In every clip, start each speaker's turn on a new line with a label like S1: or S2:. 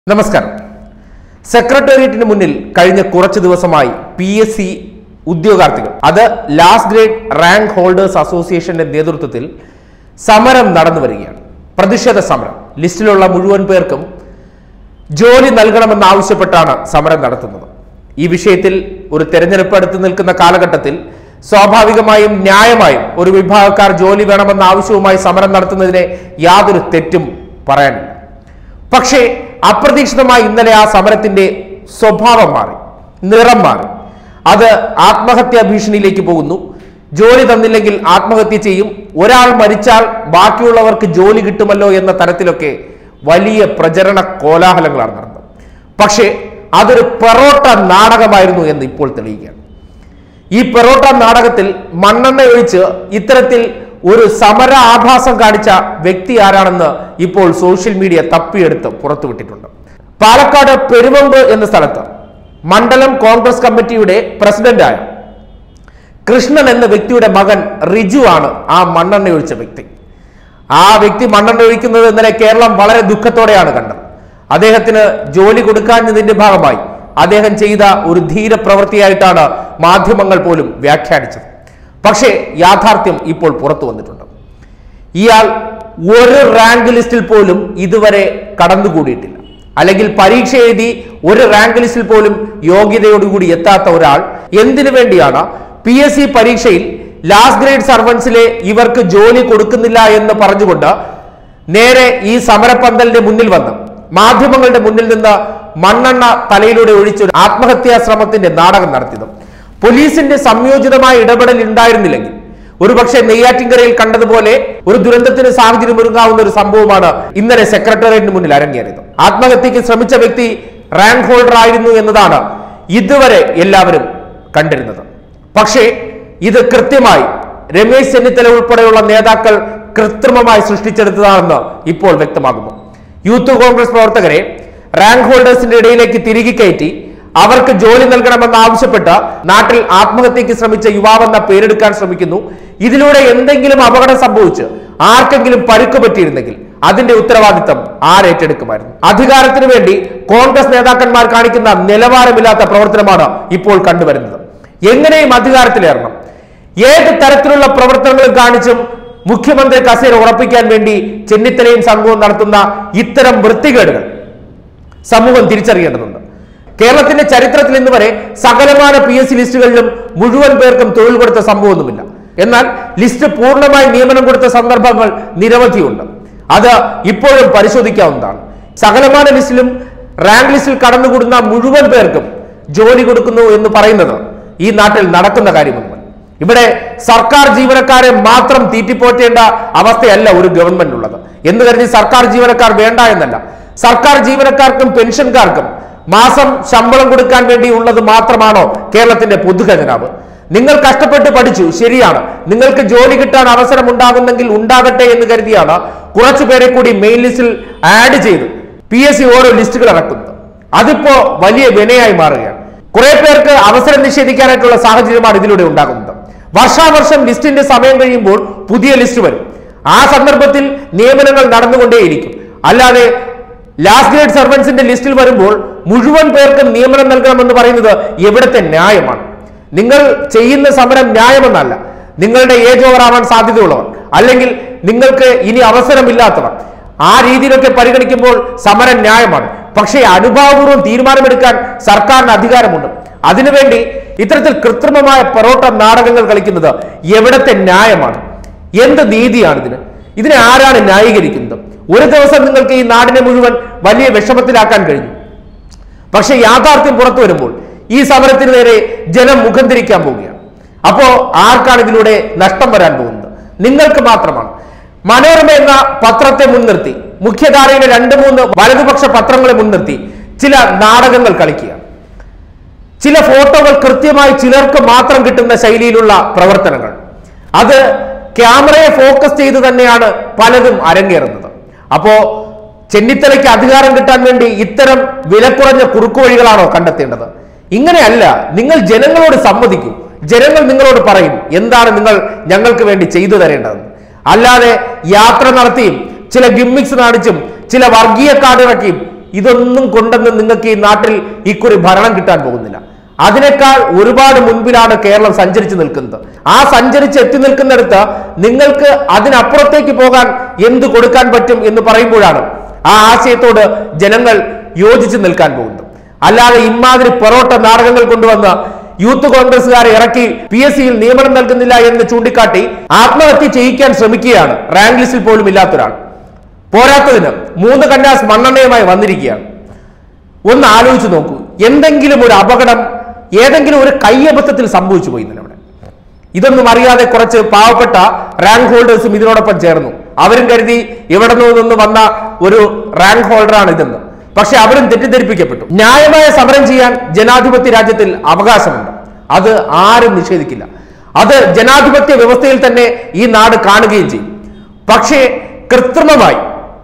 S1: നമസ്കാരം സെക്രട്ടേറിയറ്റിന് മുന്നിൽ കഴിഞ്ഞ കുറച്ച് ദിവസമായി പി എസ് സി ഉദ്യോഗാർത്ഥികൾ അത് ലാസ്റ്റ് ഗ്രേഡ് റാങ്ക് ഹോൾഡേഴ്സ് അസോസിയേഷന്റെ നേതൃത്വത്തിൽ സമരം നടന്നു വരികയാണ് പ്രതിഷേധ സമരം ലിസ്റ്റിലുള്ള മുഴുവൻ പേർക്കും ജോലി നൽകണമെന്നാവശ്യപ്പെട്ടാണ് സമരം നടത്തുന്നത് ഈ വിഷയത്തിൽ ഒരു തെരഞ്ഞെടുപ്പ് അടുത്ത് നിൽക്കുന്ന കാലഘട്ടത്തിൽ സ്വാഭാവികമായും ന്യായമായും ഒരു വിഭാഗക്കാർ ജോലി വേണമെന്ന ആവശ്യവുമായി സമരം നടത്തുന്നതിനെ യാതൊരു തെറ്റും പറയാനില്ല പക്ഷേ അപ്രതീക്ഷിതമായി ഇന്നലെ ആ സമരത്തിന്റെ സ്വഭാവം മാറി നിറം മാറി അത് ആത്മഹത്യാ ഭീഷണിയിലേക്ക് പോകുന്നു ജോലി തന്നില്ലെങ്കിൽ ആത്മഹത്യ ചെയ്യും ഒരാൾ മരിച്ചാൽ ബാക്കിയുള്ളവർക്ക് ജോലി കിട്ടുമല്ലോ എന്ന തരത്തിലൊക്കെ വലിയ പ്രചരണ കോലാഹലങ്ങളാണ് നടന്നത് പക്ഷേ അതൊരു പെറോട്ട നാടകമായിരുന്നു എന്ന് ഇപ്പോൾ തെളിയിക്കുകയാണ് ഈ പെറോട്ട നാടകത്തിൽ മണ്ണെണ്ണ ഒഴിച്ച് ഇത്തരത്തിൽ ഒരു സമര ആഭാസം കാണിച്ച വ്യക്തി ആരാണെന്ന് ഇപ്പോൾ സോഷ്യൽ മീഡിയ തപ്പിയെടുത്ത് പുറത്തുവിട്ടിട്ടുണ്ട് പാലക്കാട് പെരുവമ്പ് എന്ന സ്ഥലത്ത് മണ്ഡലം കോൺഗ്രസ് കമ്മിറ്റിയുടെ പ്രസിഡന്റായ കൃഷ്ണൻ എന്ന വ്യക്തിയുടെ മകൻ റിജു ആണ് ആ മണ്ണെണ്ണ ഒഴിച്ച വ്യക്തി ആ വ്യക്തി മണ്ണെണ്ണ ഒഴിക്കുന്നത് ഇന്നലെ കേരളം വളരെ ദുഃഖത്തോടെയാണ് കണ്ടത് അദ്ദേഹത്തിന് ജോലി കൊടുക്കാഞ്ഞതിന്റെ ഭാഗമായി അദ്ദേഹം ചെയ്ത ഒരു ധീര പ്രവൃത്തിയായിട്ടാണ് മാധ്യമങ്ങൾ പോലും വ്യാഖ്യാനിച്ചത് പക്ഷേ യാഥാർത്ഥ്യം ഇപ്പോൾ പുറത്തു വന്നിട്ടുണ്ട് ഇയാൾ ഒരു റാങ്ക് ലിസ്റ്റിൽ പോലും ഇതുവരെ കടന്നുകൂടിയിട്ടില്ല അല്ലെങ്കിൽ പരീക്ഷ എഴുതി ഒരു റാങ്ക് ലിസ്റ്റിൽ പോലും യോഗ്യതയോടുകൂടി എത്താത്ത ഒരാൾ എന്തിനു വേണ്ടിയാണ് പി എസ് സി പരീക്ഷയിൽ ലാസ്റ്റ് ഗ്രേഡ് സർവൻസിലെ ഇവർക്ക് ജോലി കൊടുക്കുന്നില്ല എന്ന് പറഞ്ഞുകൊണ്ട് നേരെ ഈ സമരപ്പന്തലിന്റെ മുന്നിൽ വന്ന് മാധ്യമങ്ങളുടെ മുന്നിൽ നിന്ന് മണ്ണെണ്ണ തലയിലൂടെ ഒഴിച്ചൊരു ആത്മഹത്യാ ശ്രമത്തിന്റെ നാടകം നടത്തിയത് പോലീസിന്റെ സംയോജിതമായ ഇടപെടൽ ഉണ്ടായിരുന്നില്ലെങ്കിൽ ഒരുപക്ഷെ നെയ്യാറ്റിൻകരയിൽ കണ്ടതുപോലെ ഒരു ദുരന്തത്തിന് സാഹചര്യം ഒരുങ്ങാവുന്ന ഒരു സംഭവമാണ് ഇന്നലെ സെക്രട്ടേറിയറ്റിന് മുന്നിൽ അരങ്ങേറിയത് ആത്മഹത്യക്ക് ശ്രമിച്ച വ്യക്തി റാങ്ക് ഹോൾഡർ ആയിരുന്നു എന്നതാണ് ഇതുവരെ എല്ലാവരും കണ്ടിരുന്നത് പക്ഷേ ഇത് കൃത്യമായി രമേശ് ചെന്നിത്തല ഉൾപ്പെടെയുള്ള നേതാക്കൾ കൃത്രിമമായി സൃഷ്ടിച്ചെടുത്തതാണെന്ന് ഇപ്പോൾ വ്യക്തമാകുന്നു യൂത്ത് കോൺഗ്രസ് പ്രവർത്തകരെ റാങ്ക് ഹോൾഡേഴ്സിന്റെ ഇടയിലേക്ക് തിരികെ കയറ്റി അവർക്ക് ജോലി നൽകണമെന്ന് ആവശ്യപ്പെട്ട് നാട്ടിൽ ആത്മഹത്യക്ക് ശ്രമിച്ച യുവാവെന്ന പേരെടുക്കാൻ ശ്രമിക്കുന്നു ഇതിലൂടെ എന്തെങ്കിലും അപകടം സംഭവിച്ച് ആർക്കെങ്കിലും പരുക്ക് പറ്റിയിരുന്നെങ്കിൽ അതിന്റെ ഉത്തരവാദിത്തം ആരേറ്റെടുക്കുമായിരുന്നു അധികാരത്തിന് വേണ്ടി കോൺഗ്രസ് നേതാക്കന്മാർ കാണിക്കുന്ന നിലവാരമില്ലാത്ത പ്രവർത്തനമാണ് ഇപ്പോൾ കണ്ടുവരുന്നത് എങ്ങനെയും അധികാരത്തിലേറണം ഏത് തരത്തിലുള്ള പ്രവർത്തനങ്ങളും കാണിച്ചും മുഖ്യമന്ത്രി കസേര ഉറപ്പിക്കാൻ വേണ്ടി ചെന്നിത്തലയും സംഘവും നടത്തുന്ന ഇത്തരം വൃത്തികേടുകൾ സമൂഹം തിരിച്ചറിയേണ്ടതുണ്ട് കേരളത്തിന്റെ ചരിത്രത്തിൽ ഇന്ന് വരെ സകലമാന പി എസ് സി ലിസ്റ്റുകളിലും മുഴുവൻ പേർക്കും തൊഴിൽ കൊടുത്ത സംഭവമൊന്നുമില്ല എന്നാൽ ലിസ്റ്റ് പൂർണ്ണമായി നിയമനം കൊടുത്ത സന്ദർഭങ്ങൾ നിരവധിയുണ്ട് അത് ഇപ്പോഴും പരിശോധിക്കാവുന്നതാണ് സകലമാന ലിസ്റ്റിലും റാങ്ക് ലിസ്റ്റിൽ കടന്നുകൂടുന്ന മുഴുവൻ പേർക്കും ജോലി കൊടുക്കുന്നു എന്ന് പറയുന്നത് ഈ നാട്ടിൽ നടക്കുന്ന കാര്യമൊന്നുമല്ല ഇവിടെ സർക്കാർ ജീവനക്കാരെ മാത്രം തീറ്റിപ്പോറ്റേണ്ട അവസ്ഥയല്ല ഒരു ഗവൺമെന്റ് ഉള്ളത് എന്ന് കരുതി സർക്കാർ ജീവനക്കാർ വേണ്ട എന്നല്ല സർക്കാർ ജീവനക്കാർക്കും പെൻഷൻകാർക്കും മാസം ശമ്പളം കൊടുക്കാൻ വേണ്ടി ഉള്ളത് മാത്രമാണോ കേരളത്തിന്റെ പൊതുഖജനാവ് നിങ്ങൾ കഷ്ടപ്പെട്ട് പഠിച്ചു ശരിയാണ് നിങ്ങൾക്ക് ജോലി കിട്ടാൻ അവസരം ഉണ്ടാകുന്നെങ്കിൽ ഉണ്ടാകട്ടെ എന്ന് കരുതിയാണ് കുറച്ചു പേരെ കൂടി മെയിൻ ലിസ്റ്റിൽ ആഡ് ചെയ്ത് പി എസ് സി ഓരോ ലിസ്റ്റുകൾ ഇറക്കുന്നത് അതിപ്പോ വലിയ വിനയായി മാറുകയാണ് കുറെ പേർക്ക് അവസരം നിഷേധിക്കാനായിട്ടുള്ള സാഹചര്യമാണ് ഇതിലൂടെ ഉണ്ടാകുന്നത് വർഷാവർഷം ലിസ്റ്റിന്റെ സമയം കഴിയുമ്പോൾ പുതിയ ലിസ്റ്റ് വരും ആ സന്ദർഭത്തിൽ നിയമനങ്ങൾ നടന്നുകൊണ്ടേയിരിക്കും അല്ലാതെ ലാസ്റ്റ് ഗ്രേഡ് സർവൻസിന്റെ ലിസ്റ്റിൽ വരുമ്പോൾ മുഴുവൻ പേർക്കും നിയമനം നൽകണമെന്ന് പറയുന്നത് എവിടത്തെ ന്യായമാണ് നിങ്ങൾ ചെയ്യുന്ന സമരം ന്യായമെന്നല്ല നിങ്ങളുടെ ഏജ് ഓവർ ആവാൻ സാധ്യതയുള്ളവർ അല്ലെങ്കിൽ നിങ്ങൾക്ക് ഇനി അവസരമില്ലാത്തവർ ആ രീതിയിലൊക്കെ പരിഗണിക്കുമ്പോൾ സമരം ന്യായമാണ് പക്ഷേ അനുഭാവപൂർവ്വം തീരുമാനമെടുക്കാൻ സർക്കാരിന് അധികാരമുണ്ട് അതിനുവേണ്ടി ഇത്തരത്തിൽ കൃത്രിമമായ പൊറോട്ട നാടകങ്ങൾ കളിക്കുന്നത് എവിടത്തെ ന്യായമാണ് എന്ത് നീതിയാണ് ഇതിന് ഇതിനെ ആരാണ് ന്യായീകരിക്കുന്നത് ഒരു ദിവസം നിങ്ങൾക്ക് ഈ നാടിനെ മുഴുവൻ വലിയ വിഷമത്തിലാക്കാൻ കഴിഞ്ഞു പക്ഷെ യാഥാർത്ഥ്യം പുറത്തു വരുമ്പോൾ ഈ സമരത്തിന് നേരെ ജനം മുഖം തിരിക്കാൻ പോവുകയാണ് അപ്പോ ആർക്കാണ് ഇതിലൂടെ നഷ്ടം വരാൻ പോകുന്നത് നിങ്ങൾക്ക് മാത്രമാണ് മനോരമ എന്ന പത്രത്തെ മുൻനിർത്തി മുഖ്യധാരയിലെ രണ്ട് മൂന്ന് വലതുപക്ഷ പത്രങ്ങളെ മുൻനിർത്തി ചില നാടകങ്ങൾ കളിക്കുക ചില ഫോട്ടോകൾ കൃത്യമായി ചിലർക്ക് മാത്രം കിട്ടുന്ന ശൈലിയിലുള്ള പ്രവർത്തനങ്ങൾ അത് ക്യാമറയെ ഫോക്കസ് ചെയ്ത് തന്നെയാണ് പലതും അരങ്ങേറുന്നത് അപ്പോ ചെന്നിത്തലയ്ക്ക് അധികാരം കിട്ടാൻ വേണ്ടി ഇത്തരം വിലക്കുറഞ്ഞ കുറുക്കുവഴികളാണോ കണ്ടെത്തേണ്ടത് ഇങ്ങനെയല്ല നിങ്ങൾ ജനങ്ങളോട് സമ്മതിക്കൂ ജനങ്ങൾ നിങ്ങളോട് പറയും എന്താണ് നിങ്ങൾ ഞങ്ങൾക്ക് വേണ്ടി ചെയ്തു തരേണ്ടതെന്ന് അല്ലാതെ യാത്ര നടത്തിയും ചില ഗിമ്മിക്സ് കാണിച്ചും ചില വർഗീയ കാർഡ് ഇറക്കിയും ഇതൊന്നും കൊണ്ടൊന്നും നിങ്ങൾക്ക് ഈ നാട്ടിൽ ഇക്കുറി ഭരണം കിട്ടാൻ പോകുന്നില്ല അതിനേക്കാൾ ഒരുപാട് മുൻപിലാണ് കേരളം സഞ്ചരിച്ചു നിൽക്കുന്നത് ആ സഞ്ചരിച്ച് എത്തി നിൽക്കുന്നിടത്ത് നിങ്ങൾക്ക് അതിനപ്പുറത്തേക്ക് പോകാൻ എന്ത് കൊടുക്കാൻ പറ്റും എന്ന് പറയുമ്പോഴാണ് ആ ആശയത്തോട് ജനങ്ങൾ യോജിച്ച് നിൽക്കാൻ പോകുന്നത് അല്ലാതെ ഇമാതിരി പൊറോട്ട നാടകങ്ങൾ കൊണ്ടുവന്ന് യൂത്ത് കോൺഗ്രസുകാരെ ഇറക്കി പി എസ് സിയിൽ നിയമനം നൽകുന്നില്ല എന്ന് ചൂണ്ടിക്കാട്ടി ആത്മഹത്യ ചെയ്യിക്കാൻ ശ്രമിക്കുകയാണ് റാങ്ക് ലിസ്റ്റിൽ പോലും ഇല്ലാത്തൊരാൾ പോരാത്തതിന് മൂന്ന് കന്നാസ് മണ്ണെണ്ണയുമായി വന്നിരിക്കുകയാണ് ഒന്ന് ആലോചിച്ച് നോക്കൂ എന്തെങ്കിലും ഒരു അപകടം ഏതെങ്കിലും ഒരു കയ്യബദ്ധത്തിൽ സംഭവിച്ചു പോയി ഇന്നലെ അവിടെ ഇതൊന്നും അറിയാതെ കുറച്ച് പാവപ്പെട്ട റാങ്ക് ഹോൾഡേഴ്സും ഇതിനോടൊപ്പം ചേർന്നു അവരും കരുതി എവിടെ നിന്ന് വന്ന ഒരു റാങ്ക് ഹോൾഡറാണ് ഇതെന്ന് പക്ഷെ അവരും തെറ്റിദ്ധരിപ്പിക്കപ്പെട്ടു ന്യായമായ സമരം ചെയ്യാൻ ജനാധിപത്യ രാജ്യത്തിൽ അവകാശമുണ്ട് അത് ആരും നിഷേധിക്കില്ല അത് ജനാധിപത്യ വ്യവസ്ഥയിൽ തന്നെ ഈ നാട് കാണുകയും ചെയ്യും പക്ഷേ കൃത്രിമമായി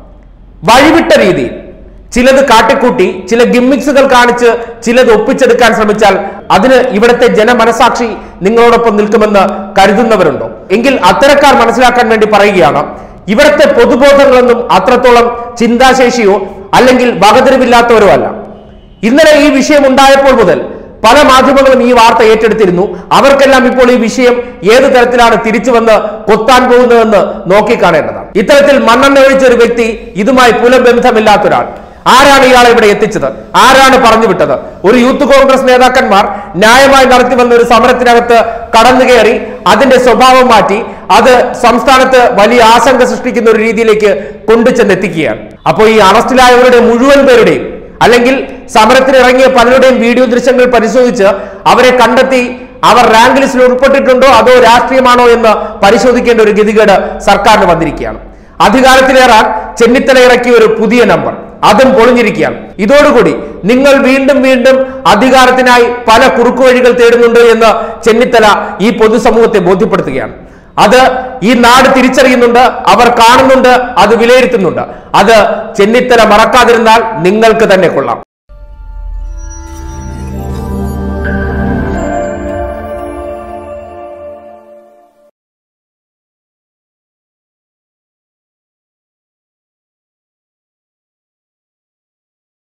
S1: വഴിവിട്ട രീതിയിൽ ചിലത് കാട്ടിക്കൂട്ടി ചില ഗിമ്മിക്സുകൾ കാണിച്ച് ചിലത് ഒപ്പിച്ചെടുക്കാൻ ശ്രമിച്ചാൽ അതിന് ഇവിടുത്തെ ജനമനസാക്ഷി നിങ്ങളോടൊപ്പം നിൽക്കുമെന്ന് കരുതുന്നവരുണ്ടോ എങ്കിൽ അത്തരക്കാർ മനസ്സിലാക്കാൻ വേണ്ടി പറയുകയാണ് ഇവിടുത്തെ പൊതുബോധങ്ങളൊന്നും അത്രത്തോളം ചിന്താശേഷിയോ അല്ലെങ്കിൽ വകതിരിവില്ലാത്തവരോ അല്ല ഇന്നലെ ഈ വിഷയം ഉണ്ടായപ്പോൾ മുതൽ പല മാധ്യമങ്ങളും ഈ വാർത്ത ഏറ്റെടുത്തിരുന്നു അവർക്കെല്ലാം ഇപ്പോൾ ഈ വിഷയം ഏത് തരത്തിലാണ് തിരിച്ചു വന്ന് കൊത്താൻ പോകുന്നതെന്ന് നോക്കിക്കാണേണ്ടതാണ് ഇത്തരത്തിൽ മണ്ണെണ്ണ ഒഴിച്ച ഒരു വ്യക്തി ഇതുമായി പുലബന്ധമില്ലാത്ത ഒരാൾ ആരാണ് ഇയാളെ ഇവിടെ എത്തിച്ചത് ആരാണ് പറഞ്ഞു വിട്ടത് ഒരു യൂത്ത് കോൺഗ്രസ് നേതാക്കന്മാർ ന്യായമായി നടത്തി വന്ന ഒരു സമരത്തിനകത്ത് കടന്നു കയറി അതിന്റെ സ്വഭാവം മാറ്റി അത് സംസ്ഥാനത്ത് വലിയ ആശങ്ക സൃഷ്ടിക്കുന്ന ഒരു രീതിയിലേക്ക് കൊണ്ടുചെന്നെത്തിക്കുകയാണ് അപ്പോൾ ഈ അറസ്റ്റിലായവരുടെ മുഴുവൻ പേരുടെയും അല്ലെങ്കിൽ സമരത്തിന് ഇറങ്ങിയ പലരുടെയും വീഡിയോ ദൃശ്യങ്ങൾ പരിശോധിച്ച് അവരെ കണ്ടെത്തി അവർ റാങ്ക് ലിസ്റ്റിൽ ഉൾപ്പെട്ടിട്ടുണ്ടോ അതോ രാഷ്ട്രീയമാണോ എന്ന് പരിശോധിക്കേണ്ട ഒരു ഗതികേട് സർക്കാരിന് വന്നിരിക്കുകയാണ് അധികാരത്തിലേറാൻ ചെന്നിത്തല ഇറക്കിയ ഒരു പുതിയ നമ്പർ അതും പൊളിഞ്ഞിരിക്കുകയാണ് ഇതോടുകൂടി നിങ്ങൾ വീണ്ടും വീണ്ടും അധികാരത്തിനായി പല കുറുക്കുവഴികൾ തേടുന്നുണ്ട് എന്ന് ചെന്നിത്തല ഈ പൊതുസമൂഹത്തെ ബോധ്യപ്പെടുത്തുകയാണ് അത് ഈ നാട് തിരിച്ചറിയുന്നുണ്ട് അവർ കാണുന്നുണ്ട് അത് വിലയിരുത്തുന്നുണ്ട് അത് ചെന്നിത്തല മറക്കാതിരുന്നാൽ നിങ്ങൾക്ക് തന്നെ കൊള്ളാം